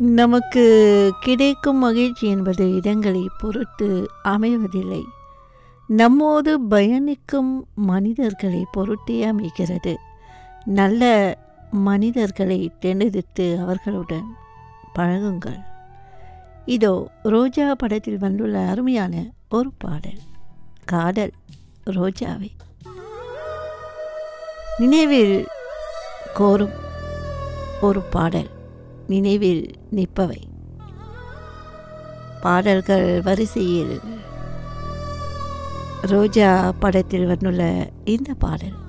நமக்கு கிடைக்கும் மகிழ்ச்சி என்பது இடங்களை பொறுத்து அமைவதில்லை நம்மோடு பயணிக்கும் மனிதர்களை பொருட்டே அமைகிறது நல்ல மனிதர்களை தேர்ந்தெடுத்து அவர்களுடன் பழகுங்கள் இதோ ரோஜா படத்தில் வந்துள்ள அருமையான ஒரு பாடல் காதல் ரோஜாவை நினைவில் கோரும் ஒரு பாடல் நினைவில் நிற்பவை பாடல்கள் வரிசையில் ரோஜா படத்தில் வந்துள்ள இந்த பாடல்